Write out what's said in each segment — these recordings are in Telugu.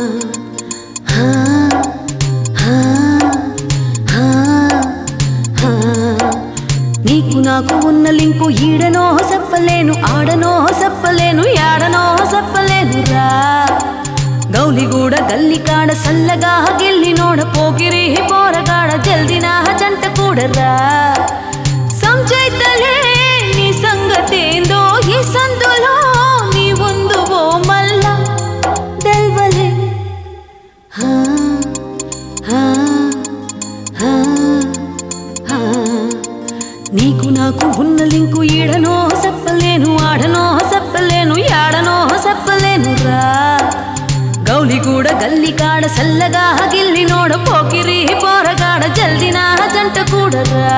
హా, హా, హా, హా. నీకు నాకు ఉన్న లింకు ఈడనో చెప్పలేను ఆడనో చెప్పలేను యాడనో చెప్పలేను రా గౌలిగూడ గల్లికాడ సల్లగా గిల్లినోడ పోకిరి పోరగాడ జల్దినా జంట కూడరా సంచైతలే నీ సంగతేందో ఈ సందులో నీ ఉందువో మల్ల దెల్వలే హా హా హా హా నీకు నాకు ఉన్న లింకు ఈడనో చెప్పలేను ఆడనో చెప్పలేను యాడనో చెప్పలేను రా గౌలిగూడ గల్లికాడ సల్లగా గిల్లినోడ పోకిరి పోరగాడ జల్దినా జంట కూడరా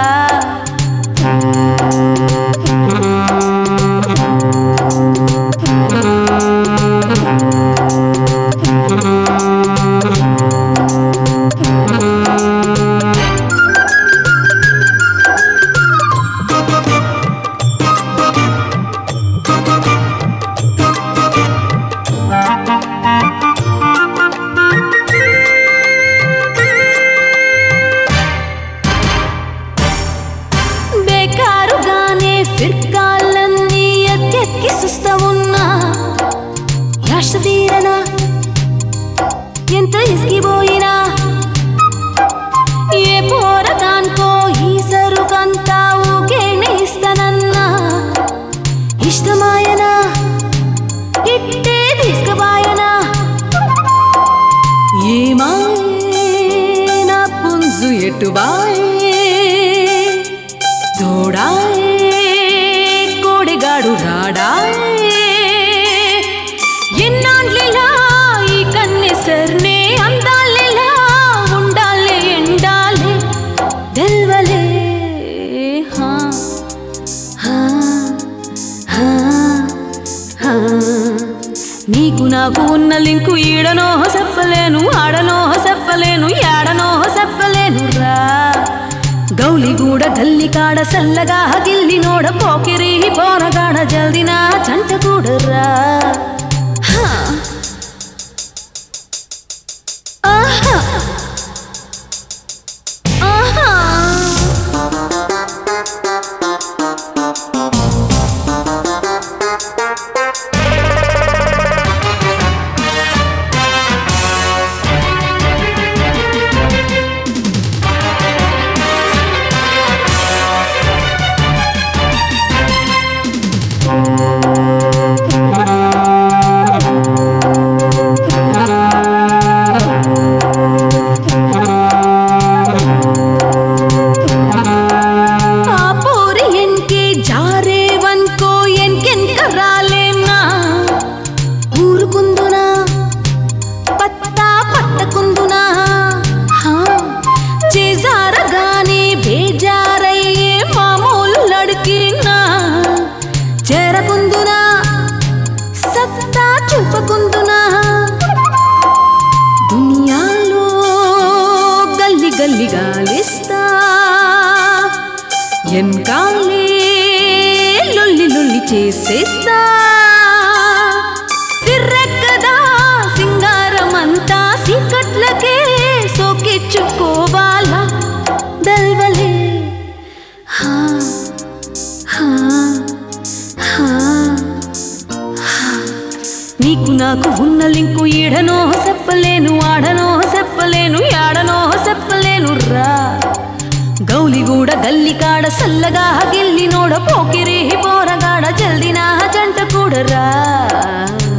బేకారుగానే ఫిర్కాలన్నీ ఎత్తెక్కి సుస్తా ఉన్నా యాష్ట తీరనా ఎంత ఇసిగిపోయినా ఏ పోరదాన్కో ఈ సరుకంతా ఊకేనే ఇస్తానన్నా ఇష్టమాయనా ఇట్టే తీసుకుపాయనా ఏమాయే నా పుంజు ఎటుబాయే తోడాయే కోడిగాడు రాడాయే ఎన్నాళ్ళిలా ఈ కన్నెసర్నే అందాలిలా ఉండాలే ఎండాలే తెల్వలే హా హా హా హా. నీకు నాకు ఉన్న లింకు ఈడనో చెప్పలేను ఆడనో చెప్పలేను యాడనో చెప్పలేను రా గౌలిగూడ గల్లికాడ సల్లగా గిల్లినోడ పోకిరి పోరగాడ జల్దినా జంట కూడరా హా. ఆహా. ఆహా. ಆ ಪೋರಿ ಎನ್ಕೆ ಜಾರೇವನ್ಕೋ ಎನ್ಕೆನ್ಕ ರಾಲೇನಾ ఊరుకుందునా పత్తా పట్టకుందునా హా, చేజారగానే బేజారయ్యే మామూలు లడికినా చేరకుందునా సత్తా చూపకుందునా దునియాలో గల్లి గల్లి గాలిస్తా ఎన్కాలే లొల్లి లొల్లి చేసేస్తా సిర్రెక్కదా సింగారమంతా సీకట్లకే సోకిచ్చుకోవాలా దల్వలే హా హా హా నీకు నాకు ఉన్న లింకు ఈడనో చెప్పలేను ఆడనో చెప్పలేను యాడనో చెప్పలేను రా గౌలిగూడ గల్లికాడ సల్లగా గిల్లినోడ పోకిరి పోరగాడ జల్దినా జంట కూడరా